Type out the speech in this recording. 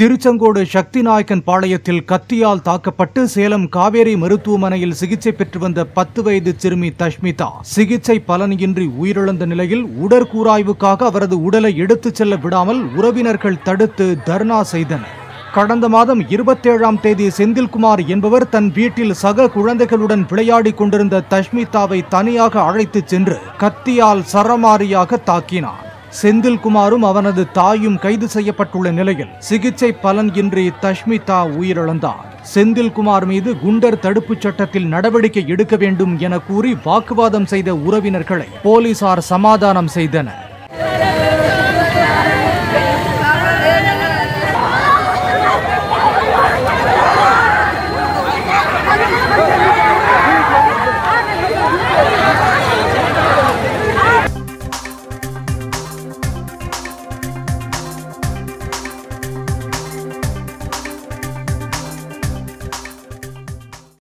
திருச்செங்கோடு சக்தி நாயக்கன் பாளையத்தில் கத்தியால் தாக்கப்பட்டு சேலம் காவேரி மருத்துவமனையில் சிகிச்சை பெற்று வந்த பத்து வயது சிறுமி தஷ்மிதா சிகிச்சை பலனின்றி உயிரிழந்த நிலையில் உடற்கூராய்வுக்காக அவரது உடலை எடுத்துச் செல்ல விடாமல் உறவினர்கள் தடுத்து தர்ணா செய்தனர் கடந்த மாதம் இருபத்தேழாம் தேதி செந்தில்குமார் என்பவர் தன் வீட்டில் சக குழந்தைகளுடன் விளையாடிக் கொண்டிருந்த தஷ்மிதாவை தனியாக அழைத்துச் சென்று கத்தியால் சரமாரியாக தாக்கினார் செந்தில்குமாரும் அவனது தாயும் கைது செய்யப்பட்டுள்ள நிலையில் சிகிச்சை பலன் இன்றி தஷ்மிதா உயிரிழந்தார் செந்தில்குமார் மீது குண்டர் தடுப்புச் சட்டத்தில் நடவடிக்கை எடுக்க வேண்டும் என கூறி வாக்குவாதம் செய்த உறவினர்களை போலீசார் சமாதானம் செய்தனர்